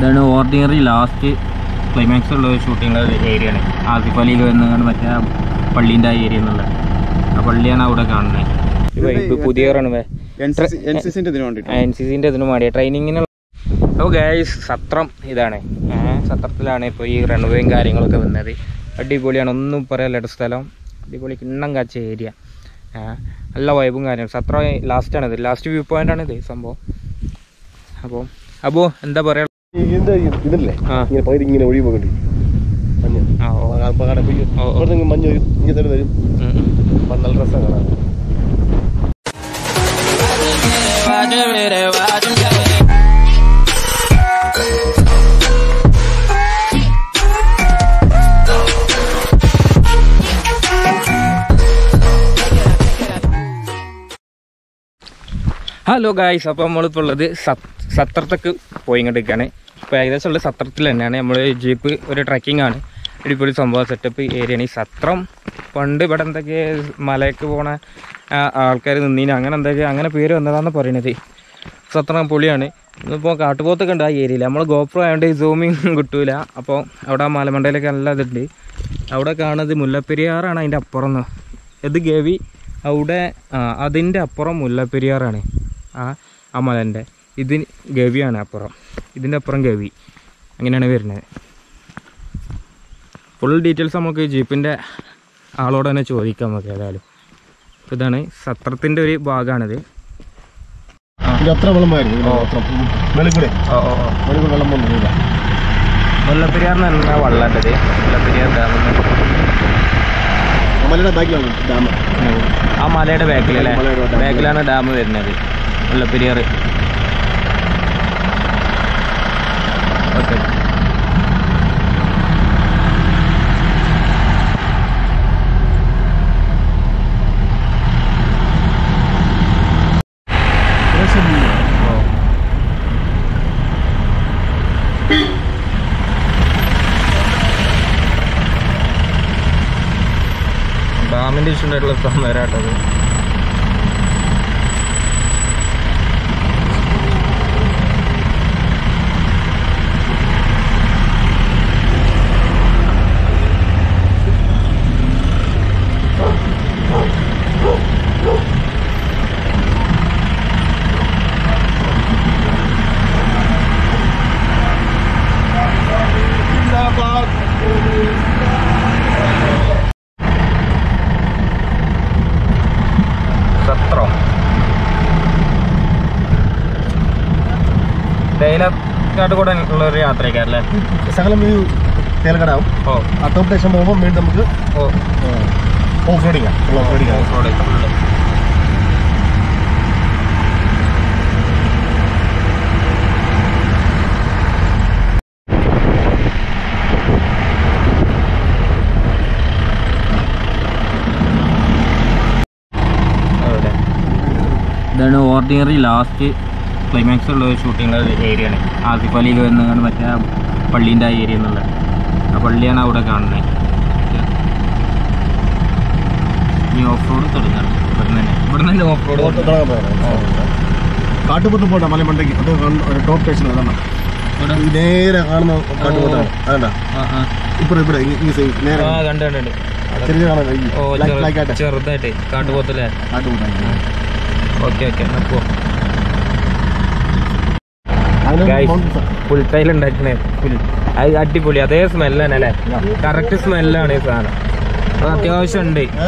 ഇതാണ് ordinary last climax ഉള്ള ഒരു ഷൂട്ടിംഗ് ഏരിയ ആണ് ആസിഫ് അലിയിൽ വന്നുകൊണ്ട് മറ്റേ ആ പള്ളീൻ്റെ ആ ഏരിയ എന്നുള്ള ആ പള്ളിയാണ് അവിടെ കാണുന്നത് പുതിയ റൺവേ എൻ സി സിന്റെ ഇതിന് വേണ്ടിട്ട് എൻ സി സിൻ്റെ ഇതിന് വേണ്ടിയ ട്രെയിനിങ്ങിന് അപ്പോൾ ഗൈസ് സത്രം ഇതാണ് ഏ, സത്രത്തിലാണ് ഇപ്പോൾ ഈ റൺവേയും കാര്യങ്ങളൊക്കെ വന്നത് അടിപൊളിയാണ് ഒന്നും പറയാനില്ല സ്ഥലം അടിപൊളി കിണ്ണം കാച്ച ഏരിയ നല്ല വൈബും കാര്യങ്ങളും സത്രം ലാസ്റ്റാണ് ഇത് ലാസ്റ്റ് വ്യൂ പോയിന്റ് ആണ് ഇത് സംഭവം അപ്പോൾ അപ്പോൾ എന്താ പറയുക ഇതിന്റെ ഇതല്ലേ ആ ഇങ്ങനെ പകുതി ഇങ്ങനെ ഒഴിവ് പോകണ്ടി മഞ്ഞ് ആ, ഓ. അപ്പൊ കട പോയി ഓ, ഓ. ഇവിടുന്ന് ഇങ്ങ് മഞ്ഞ് വരും ഇങ്ങനെ തന്നെ വരും ഉം, ഉം. അപ്പൊ നല്ല രസമാണ് കാണാൻ ഹലോ ഗായ്സ് അപ്പോൾ നമ്മളിപ്പോൾ ഉള്ളത് സത് സത്രത്തൊക്കെ പോയി ഇങ്ങോട്ടേക്കാണ് ഇപ്പോൾ ഏകദേശം ഉള്ളത് സത്രത്തിൽ തന്നെയാണ് നമ്മൾ ജീപ്പ് ഒരു ട്രക്കിംഗ് ആണ് അടിപൊളി സംഭവം സെറ്റപ്പ് ഏരിയയാണ് ഈ സത്രം പണ്ട് ഇവിടെ എന്തൊക്കെ മലയ്ക്ക് പോണ ആൾക്കാർ നിന്നീന് അങ്ങനെ എന്തൊക്കെ അങ്ങനെ പേര് വന്നതാന്ന് പറയണത് സത്രം പൊളിയാണ് ഇന്നിപ്പോൾ കാട്ടുപോത്തൊക്കെ ഉണ്ട് ആ ഏരിയയിൽ നമ്മൾ ഗോപ്രോ ആയതുകൊണ്ട് സൂമിങ് കിട്ടൂല അപ്പോൾ അവിടെ ആ മലമണ്ടയിലൊക്കെ നല്ല ഇതുണ്ട് അവിടെ കാണുന്നത് മുല്ലപ്പെരിയാറാണ് അതിൻ്റെ അപ്പുറം എന്ന്. ഇത് ഗവി അവിടെ ആ അതിൻ്റെ അപ്പുറം മുല്ലപ്പെരിയാറാണ് ആ ആ മലൻ്റെ ഇതിന് ഗവിയാണ് അപ്പുറം ഇതിൻ്റെ അപ്പുറം ഗവി അങ്ങനെയാണ് വരുന്നത് ഫുൾ ഡീറ്റെയിൽസ് നമുക്ക് ജീപ്പിൻ്റെ ആളോട് തന്നെ ചോദിക്കാം നമുക്ക് ഏതായാലും അപ്പോൾ ഇതാണ് സത്രത്തിൻ്റെ ഒരു ഭാഗമാണിത് ഇത് അത്ര വെള്ളമായിരുന്നു ഇതിന്റെ അത്ര വെളിക്കൂടെ ഓ ഓ ഓ വെളിക്കൂടെ വെള്ളം പോകുന്നില്ല മുല്ലപ്പെരിയാറിന് എന്താ വെള്ളമുണ്ടത് മുല്ലപ്പെരിയാർ ഡാമിൽ മലയുടെ ബാക്കിലാണ് ഡാം ആ മലയുടെ ബാക്കിൽ അല്ലേ മലയുടെ back. ബാക്കിലാണ് ഡാം വരുന്നത് മുല്ലപ്പെരിയാർ ഓക്കെ ഡാമിൻ്റെ ഇഷ്ടമായിട്ടുള്ള സമയമായിട്ടത് സത്രം തേയിലക്കാട്ട് കൂടെ ഉള്ള ഒരു യാത്രയ്ക്കാരല്ലേ ശകലം ഈ തേലക്കടാവും ഓ ആ ടോപ്പ് സ്റ്റേഷൻ പോകുമ്പോൾ വീണ്ടും നമുക്ക് oh off roading off roading off road full ഇതാണ് ഓർഡിനറി ലാസ്റ്റ് ക്ലൈമാക്സ് ഉള്ള ഒരു ഷൂട്ടിംഗ് ഏരിയ ആണ് ആസിഫ് അലിയിൽ വന്നുകൊണ്ട് മറ്റേ ആ പള്ളീൻ്റെ ആ ഏരിയ എന്നുള്ള ആ പള്ളിയാണ് അവിടെ കാണുന്നത് ഈ ഓഫ് റോഡ് തുടങ്ങാണ് ഇവിടെ തന്നെ ഇവിടെ തന്നെ ഓഫ് റോഡ് കാട്ടുപോത്ത് പോട്ടെ മലമണ്ടയ്ക്ക് അത് ടോപ്പ് സ്റ്റേഷൻ അതാണ് ഈ നേരെ കാണുന്ന കാട്ടുപോത്താണ് അതണ്ട ഇപ്പുറം ഇവിടെ ഈ- ഈ സൈഡ് നേരെ ആ കണ്ട് കണ്ട് കണ്ട്. ചെറിയ കാണാൻ ഓ ബ്ലാക്ക് ബ്ലാക്ക് ആയിട്ട് ചെറുതായിട്ട് കാട്ടുപോത്തല്ലേ കാട്ടുപോത്താണ് ഓക്കെ ഓക്കെ പോ അങ്ങനെ Guys. mountains ആ. പുൽത്തൈൽ ഉണ്ടാക്കണേ പുൽ അത് അടിപൊളി അതേ സ്മെല്ല് തന്നെ അല്ലേ കറക്റ്റ് സ്മെല്ലാണ് ഈ സാധനം അത് അത്യാവശ്യം ഉണ്ട് ആ.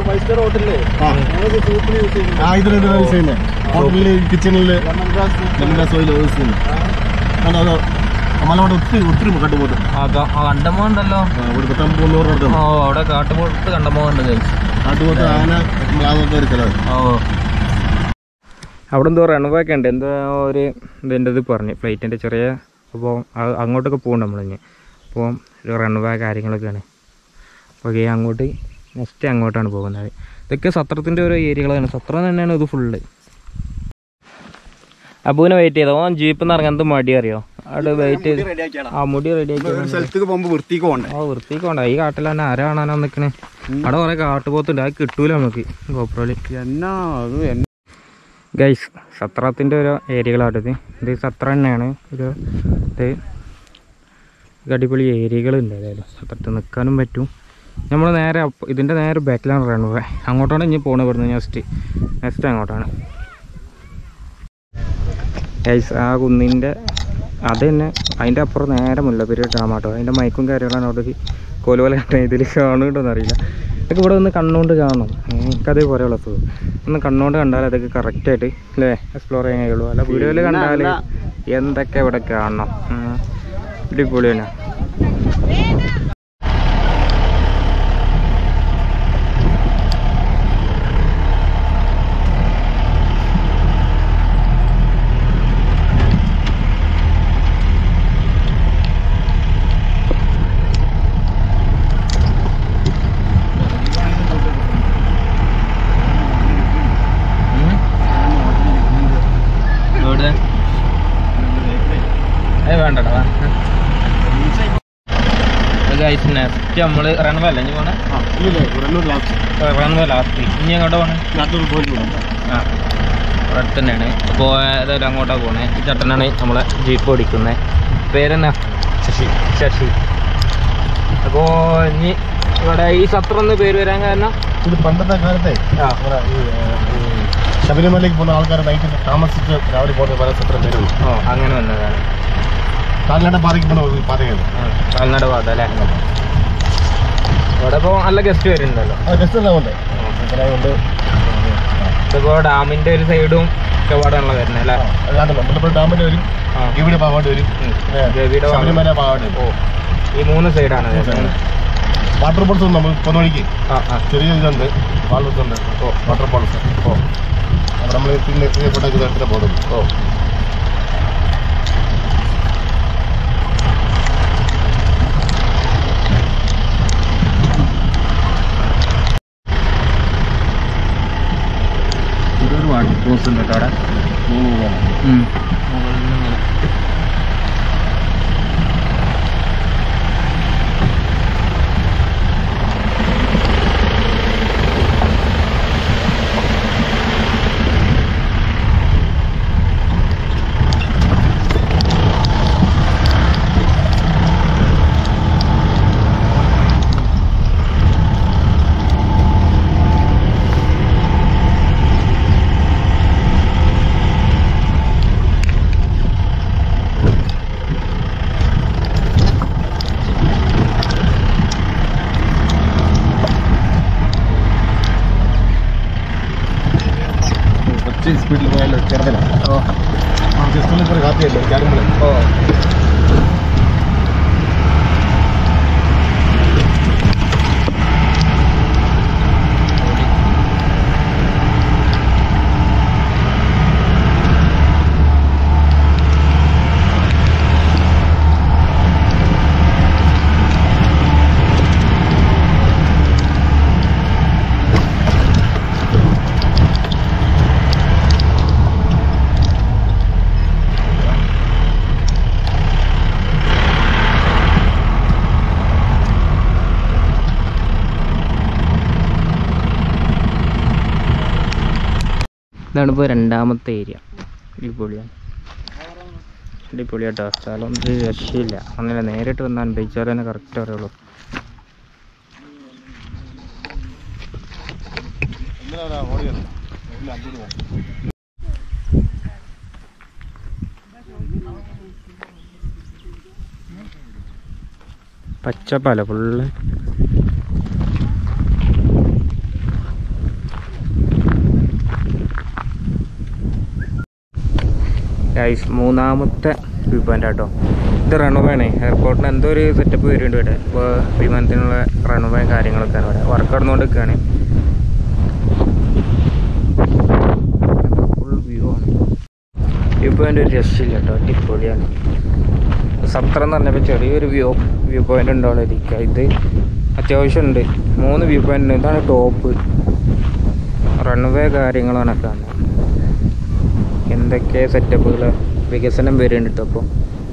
ആ ഇതിൽ ഇത് യൂസ് ചെയ്യുന്നത് ഹോട്ടലിൽ കിച്ചണിൽ ലെമൺ ഗ്രാസ് ഓയിൽ യൂസ് ചെയ്യുന്നത് കാരണം അത് മലമോട്ട് ഒത്തിരി ഒത്തിരി കാട്ടുപോത്ത് കണ്ടമോ ഉണ്ടല്ലോ ആ, ഒരു പത്താം മുന്നൂറ് അടുത്ത് ഓ അവിടെ കാട്ടുപോത്ത് കണ്ടമോ ഉണ്ട് guys. കാട്ടുപോത്ത് ആന മ്ലാവൊക്കെ ഒരു ചിലവ് ഓ അവിടെ എന്തോ റൺവേ ഒക്കെ ഉണ്ട് എന്തോ ഒരു ഇതിൻ്റെ ഇത് പറഞ്ഞു ഫ്ലൈറ്റിൻ്റെ ചെറിയ അപ്പോൾ അങ്ങോട്ടൊക്കെ പോകും നമ്മളിഞ്ഞ് അപ്പോൾ ഒരു റൺവേ കാര്യങ്ങളൊക്കെയാണ് ഓക്കെ അങ്ങോട്ട് നെക്സ്റ്റ് അങ്ങോട്ടാണ് പോകുന്നത് ഇതൊക്കെ സത്രത്തിൻ്റെ ഓരോ ഏരിയകളാണ് സത്രം തന്നെയാണ് ഇത് ഫുള്ള് അബുവിനെ വെയിറ്റ് ചെയ്തോ ഓൻ ജീപ്പിൽ നിന്ന് ഇറങ്ങാൻ എന്ത് മടി അറിയോ അവിടെ വെയിറ്റ് ചെയ്ത് ആ മുടി റെഡി ആക്കി ഒരു സ്ഥലത്തേക്ക് പോകുമ്പോൾ വൃത്തിക്ക് പോകണ്ടേ ആ വൃത്തിക്ക് വേണ്ട ഈ കാട്ടിൽ തന്നെ ആരാ കാണാനാ നിൽക്കണേ അവിടെ കുറെ കാട്ടുപോത്തുണ്ട് അത് കിട്ടൂല നമുക്ക് ഗോപ്രോയില് എന്നാ അത് എന്നെ ഗൈസ് സത്രത്തിൻ്റെ ഒരു ഏരിയകളാണ് ഇത് ഇത് സത്ര തന്നെയാണ് ഒരു ഇത് ഇത് അടിപൊളി ഏരിയകളുണ്ട് ഏതായാലും സത്രത്തിൽ നിൽക്കാനും പറ്റും നമ്മൾ നേരെ അപ്പ- ഇതിൻ്റെ നേരെ ബാക്കിലാണ് റൺവേ അങ്ങോട്ടാണ് ഇനി പോണത് ഇവിടുന്ന് നെക്സ്റ്റ് നെക്സ്റ്റ് അങ്ങോട്ടാണ് ഗൈസ് ആ കുന്നിൻ്റെ അത് തന്നെ അതിൻ്റെ അപ്പുറം നേരെ മുല്ലപ്പെരി ഡാമാട്ടോ അതിൻ്റെ മൈക്കും കാര്യങ്ങളാണ് അവിടെ കോലുപോലെ ഇതിൽ കാണുന്നുണ്ടോന്ന് അറിയില്ല ഇതൊക്കെ ഇവിടെ ഒന്ന് കണ്ണുകൊണ്ട് കാണണം എനിക്കതേ പോലെയുള്ള സുഖം ഒന്ന് കണ്ണുകൊണ്ട് കണ്ടാൽ അതൊക്കെ കറക്റ്റായിട്ട് അല്ലേ എക്സ്പ്ലോർ ചെയ്യാൻ കഴിയുള്ളൂ അല്ല വീഡിയോയിൽ കണ്ടാൽ എന്തൊക്കെ ഇവിടെ കാണണം ഉം. അടിപൊളി തന്നെ എവിടെ ഏ വേണ്ടടാ വാ ഗൈസ് നെക്സ്റ്റ് നമ്മൾ റൺവേ അല്ല ഇനി പോണേ ആ ഇല്ല രണ്ടൂർ ലാസ്റ്റ് റൺവേ ലാസ്റ്റ് ഇനി അങ്ങോട്ട് പോണേ നാട്ടിൽ പോയിട്ട് പോകണം ആ ഇവിടെ അടുത്ത് തന്നെയാണ് അപ്പോൾ ഏതായാലും അങ്ങോട്ടാണ് പോണേ ഈ ചേട്ടനാണ് നമ്മളെ ജീപ്പ് ഓടിക്കുന്നത് പേരെന്നാ ശശി ശശി അപ്പോൾ ഇനി ഇവിടെ ഈ സത്രം എന്ന് പേര് വരാൻ കാരണം ഇത് പണ്ടത്തെ കാലത്തെ ആ നമ്മുടെ ഈ, ഏ, ഈ ശബരിമലയ്ക്ക് പോകുന്ന ആൾക്കാർ നൈറ്റ് താമസിച്ച് രാവിലെ പോകുന്ന പല സത്ര പേരുണ്ട് ഓ അങ്ങനെ വന്നതാണ് കാൽനട പാതയ്ക്ക് പോകുന്ന ഒരു പാതയാണ് ആ, കാൽനട പാത അല്ലേ ഇവിടെ ഇപ്പോൾ നല്ല ഗസ്റ്റ് വരുന്നുണ്ടല്ലോ ആ ജസ്റ്റ് എല്ലാം ഉണ്ട് ഉണ്ട് ഇതിപ്പോൾ ഡാമിൻ്റെ ഒരു സൈഡും ഒക്കെ പാടാണല്ലോ വരുന്നത് അല്ലേ അല്ലാണ്ട് നമ്മളിപ്പോൾ ഡാമിൽ വരും ആ ഇവിടെ പാവാണ്ട് വരും ഉം. പിന്നെ ഗവിയുടെ ഭാഗം. ശബരിമല പാവാണ്ട് വരും ഓ ഈ മൂന്ന് സൈഡാണ് വരുന്നത് വാട്ടർ ഫോൾസ് നമ്മൾ പൊന്നൊഴിക്ക് ആ ആ ചെറിയ ഇതുണ്ട് വാൾസ് ഉണ്ട് ഓ വാട്ടർ ഫോൾസ് ഓ അപ്പോൾ നമ്മൾ പിന്നെ പ്രിയപ്പെട്ട എടുത്തിട്ട് പോകും ഓ ഒരു വാട്ടർ ക്രോസ് ഉണ്ട് കേട്ടോ അവിടെ ഉം. മുകളിൽ നിന്ന് ഇങ്ങനെ. കുറച്ച് സ്പീഡിൽ പോയാലോ ചെറുതല്ല ഓ ജസ്റ്റ് ഇപ്പോൾ കാത്തിയല്ലോ ചാടുമ്പോൾ ഓ ഇതാണ് ഇപ്പോൾ രണ്ടാമത്തെ ഏരിയ അടിപൊളിയാണ് അടിപൊളിയാട്ടോ സ്ഥലം ഒരു രക്ഷയില്ല ഒന്നില്ല നേരിട്ട് വന്ന് അനുഭവിച്ചാൽ തന്നെ കറക്റ്റ് അറിയുള്ളൂ പച്ചപ്പല ഫുള്ള് ഗൈസ് മൂന്നാമത്തെ വ്യൂ പോയിന്റ് ആട്ടോ ഇത് റൺവേ ആണ് എയർപോർട്ടിന് എന്തോ ഒരു സെറ്റപ്പ് വരുന്നുണ്ട് ഇവിടെ ഇപ്പോൾ വിമാനത്തിനുള്ള റൺവേ കാര്യങ്ങളൊക്കെയാണ് ഇവിടെ വർക്ക് നടന്നുകൊണ്ട് നിൽക്കുകയാണ് ഫുൾ വ്യൂ ആണ് വ്യൂ പോയിന്റ് ഒരു രക്ഷയില്ല കേട്ടോ അടിപൊളിയാണ് സത്രം എന്ന് പറഞ്ഞപ്പോൾ ചെറിയൊരു വ്യൂ വ്യൂ പോയിന്റ് ഉണ്ടാവുള്ള ഇരിക്കുക ഇത് അത്യാവശ്യം ഉണ്ട് മൂന്ന് വ്യൂ പോയിന്റ് ഉണ്ട് ഇതാണ് ടോപ്പ് റൺവേ കാര്യങ്ങളാണ് കാണുന്നത് എന്തൊക്കെ സെറ്റപ്പുകൾ വികസനം വരുന്നുണ്ട് കേട്ടോ അപ്പോൾ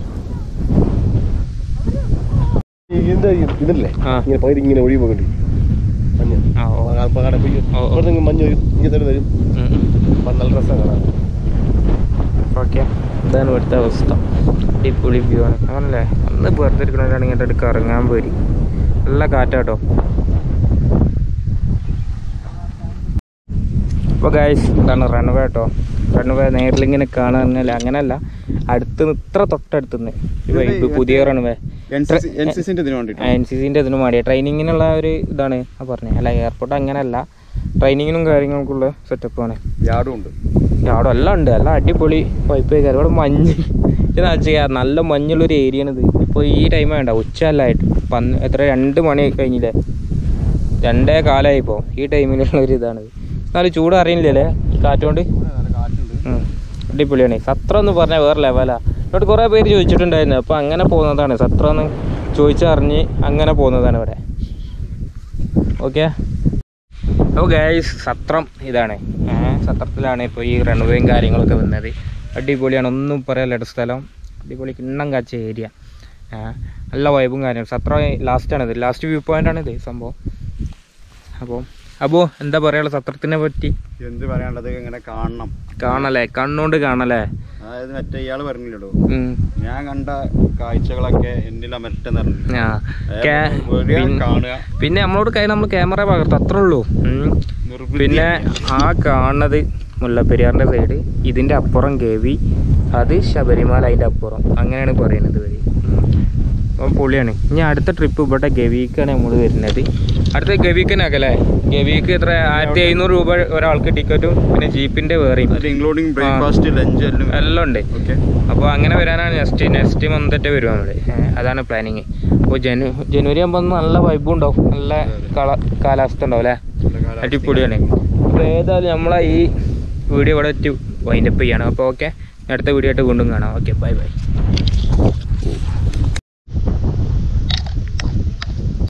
ഇതിന്റെ ഇതില്ലേ ആ. ഇങ്ങനെ പകുതി ഇങ്ങനെ ഒഴിവ് പോകണ്ടി മഞ്ഞ് ആ ഓ പാടെ പെയ്യും ഓ, ഓ. ഇവിടുന്ന് മഞ്ഞ് വരും ഇങ്ങനെ തന്നെ വരും ഉം, ഉം. അപ്പം നല്ല രസം കാണാൻ ഓക്കെ ഇതാണ് ഇവിടുത്തെ അവസ്ഥ അടിപൊളി വ്യൂ ആണ് അങ്ങനല്ലേ അന്ന് വെറുതെ ഇരിക്കണവരാണെങ്കിൽ എൻ്റെ അടുക്ക് ഇറങ്ങാൻ പോരി നല്ല കാറ്റാട്ടോ അപ്പോൾ ഗായ്സ് ഇതാണ് റൺവേ കേട്ടോ റൺവേ നേരിലിങ്ങനെ കാണാൻ പറഞ്ഞാൽ അങ്ങനെയല്ല അടുത്ത് നിന്ന് ഇത്ര തൊട്ടടുത്തുനിന്ന് ഇപ്പോൾ പുതിയ റൺവേ എൻ സി സിന്റെ ഇതിന് വേണ്ടിട്ട് എൻ സി സിൻ്റെ ഇതിന് വേണ്ടിയ ട്രെയിനിങ്ങിനുള്ള ഒരു ഇതാണ് ആ പറഞ്ഞത് അല്ല എയർപോർട്ട് അങ്ങനെയല്ല ട്രെയിനിങ്ങിനും കാര്യങ്ങൾക്കുള്ള സെറ്റപ്പാണ് യാർഡും ഉണ്ട് അവിടെ എല്ലാം ഉണ്ട് എല്ലാം അടിപൊളി പൈപ്പ് കയറി ഇവിടെ മഞ്ഞ് ഇതെന്ന് വെച്ചാൽ നല്ല മഞ്ഞുള്ളൊരു ഏരിയ ആണ് ഇത് ഇപ്പോൾ ഈ ടൈം വേണ്ട ഉച്ച അല്ലായിട്ട് പന്ന് എത്ര രണ്ട് മണി കഴിഞ്ഞില്ലേ രണ്ടേ കാലമായി ഇപ്പോൾ ഈ ടൈമിലുള്ള ഒരു ഇതാണിത് എന്നാലും ചൂട് അറിയില്ലല്ലേ ഈ കാറ്റുകൊണ്ട് കാറ്റുണ്ട് ഉം. അടിപൊളിയാണ് സത്രം എന്ന് പറഞ്ഞാൽ വേറെ ലെവലാ ഇവിടെ കുറേ പേര് ചോദിച്ചിട്ടുണ്ടായിരുന്നു അപ്പോൾ അങ്ങനെ പോകുന്നതാണ് സത്രം എന്ന് ചോദിച്ചറിഞ്ഞ് അങ്ങനെ പോകുന്നതാണ് ഇവിടെ ഓക്കെ അപ്പോൾ ഗൈസ് സത്രം ഇതാണ് ഏ, സത്രത്തിലാണ് ഇപ്പോൾ ഈ റൺവേയും കാര്യങ്ങളൊക്കെ വന്നത് അടിപൊളിയാണ് ഒന്നും പറയാനില്ല സ്ഥലം അടിപൊളി കിണ്ണം കാച്ച ഏരിയ നല്ല വൈബും കാര്യങ്ങളും സത്രം ലാസ്റ്റാണിത് ലാസ്റ്റ് വ്യൂ പോയിൻ്റാണിത് സംഭവം അപ്പോൾ അപ്പോൾ എന്താ പറയാനുള്ള സത്രത്തിനെ പറ്റി എന്ത് പറയാനുള്ളത് ഇങ്ങനെ കാണണം കാണലേ കണ്ണുകൊണ്ട് കാണലേ അതായത് മറ്റേ ഇയാള് പറഞ്ഞില്ലടോ ഉം. ഞാൻ കണ്ട കാഴ്ചകളൊക്കെ എന്നിൽ അമരട്ടെന്ന് പറഞ്ഞു ആ. ക്യാ- വരിക, പിൻ- കാണുക പിന്നെ നമ്മളോട് കൈ നമ്മൾ ക്യാമറ പകർത്തും അത്രേ ഉള്ളൂ ഉം. നിർവൃതി പിന്നെ ആ കാണുന്നത് മുല്ലപ്പെരിയാറിൻ്റെ സൈഡ് ഇതിൻ്റെ അപ്പുറം ഗവി അത് ശബരിമല അതിൻ്റെ അപ്പുറം അങ്ങനെയാണ് പറയുന്നത് ഇവര് ഉം. അപ്പം പൊളിയാണ് ഇനി അടുത്ത ട്രിപ്പ് ഇവിടെ ഗവിക്കാണ് നമ്മൾ വരുന്നത് അടുത്ത ഗവിക്കനകല്ലേ ഗവിക്ക് എത്ര ആയിരത്തി എഴുന്നൂറ് രൂപ ഒരാൾക്ക് ടിക്കറ്റും പിന്നെ ജീപ്പിൻ്റെ വേറെയും അതിൽ ഇൻക്ലൂഡിങ് ബ്രേക്ക്ഫാസ്റ്റ് ലഞ്ച് എല്ലാം എല്ലാം ഉണ്ട് ഓക്കെ അപ്പോൾ അങ്ങനെ വരാനാണ് നെക്സ്റ്റ് നെക്സ്റ്റ് മന്തൊക്കെ വരും നമ്മൾ അതാണ് പ്ലാനിങ് അപ്പോൾ ജനു ജനുവരി ആകുമ്പോൾ നല്ല വൈബും ഉണ്ടാവും നല്ല കള കാലാവസ്ഥ ഉണ്ടാവും അല്ലേ അടിപൊളിയാണ് അപ്പോൾ ഏതായാലും നമ്മളെ ഈ വീഡിയോ ഇവിടെ വൈൻഡപ്പ് ചെയ്യണം അപ്പോൾ ഓക്കെ അടുത്ത വീഡിയോ ആയിട്ട് വീണ്ടും കാണാം ഓക്കെ ബൈ ബൈ